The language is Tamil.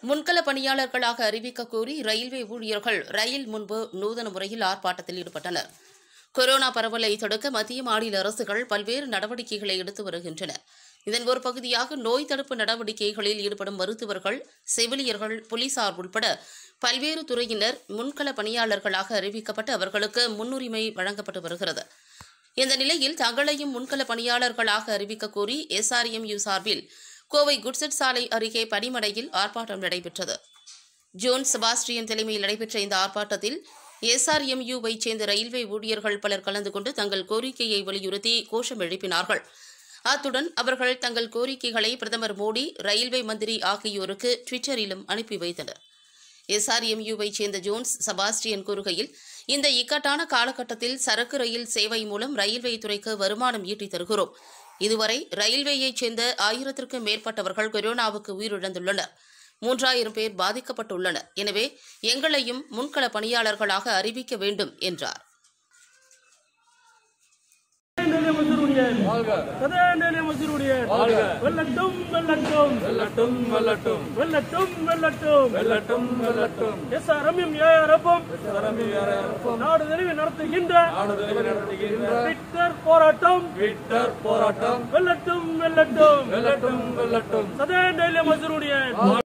முன்கள பணியாளர்களாக அறிவிக்க கோரி ரயில்வே ஊழியர்கள் ரயில் முன்பு நூதன முறையில் ஆர்ப்பாட்டத்தில் ஈடுபட்டனர் கொரோனா பரவலை தடுக்க மத்திய மாநில அரசுகள் பல்வேறு நடவடிக்கைகளை எடுத்து வருகின்றன இதன் ஒரு பகுதியாக நோய் தடுப்பு நடவடிக்கைகளில் ஈடுபடும் மருத்துவர்கள் செவிலியர்கள் போலீசார் உட்பட பல்வேறு துறையினர் முன்கள பணியாளர்களாக அறிவிக்கப்பட்டு அவர்களுக்கு முன்னுரிமை வழங்கப்பட்டு வருகிறது இந்த நிலையில் தங்களையும் முன்கள பணியாளர்களாக அறிவிக்க கோரி எஸ்ஆர்எம்யூ சார்பில் கோவை குட்செட் சாலை அருகே பனிமடையில் ஆர்ப்பாட்டம் நடைபெற்றது ஜோன் செபாஸ்டியன் தலைமையில் நடைபெற்ற இந்த ஆர்ப்பாட்டத்தில் எஸ்ஆர்எம்யூவை சேர்ந்த ரயில்வே ஊழியர்கள் பலர் கலந்து கொண்டு தங்கள் கோரிக்கையை வலியுறுத்தி கோஷம் எழுப்பினார்கள் அத்துடன் அவர்கள் தங்கள் கோரிக்கைகளை பிரதமர் மோடி ரயில்வே மந்திரி ஆகியோருக்கு ட்விட்டரிலும் அனுப்பி வைத்தனர் எஸ்ஆர்எம்யூவை சேர்ந்த ஜோன்ஸ் செபாஸ்டியன் கூறுகையில் இந்த இக்கட்டான காலகட்டத்தில் சரக்கு ரயில் சேவை மூலம் ரயில்வே துறைக்கு வருமானம் ஈட்டித் தருகிறோம் இதுவரை ரயில்வேயைச் சேர்ந்த ஆயிரத்திற்கும் மேற்பட்டவர்கள் கொரோனாவுக்கு உயிரிழந்துள்ளனர் மூன்றாயிரம் பேர் பாதிக்கப்பட்டுள்ளனர் எனவே எங்களையும் முன்கள பணியாளர்களாக அறிவிக்க வேண்டும் என்றார் நிலை மசூருடைய கதே நிலை மசூருடைய வெல்லட்டும் வெல்லட்டும் வெல்லட்டும் வெல்லட்டும் வெல்லட்டும் வெல்லட்டும் வெல்லட்டும் வெல்லட்டும் எஸ் அரமியும் ஏஆர்எஃப்பும் அரபியரப்பும் நாடு தழுவி நடத்துகின்ற நாடுதலை நடத்துகின்ற ட்விட்டர் போராட்டம் ட்விட்டர் போராட்டம் வெல்லட்டும் வெல்லட்டும் வெல்லட்டும் வெல்லட்டும் சதே நிலை மசூருடைய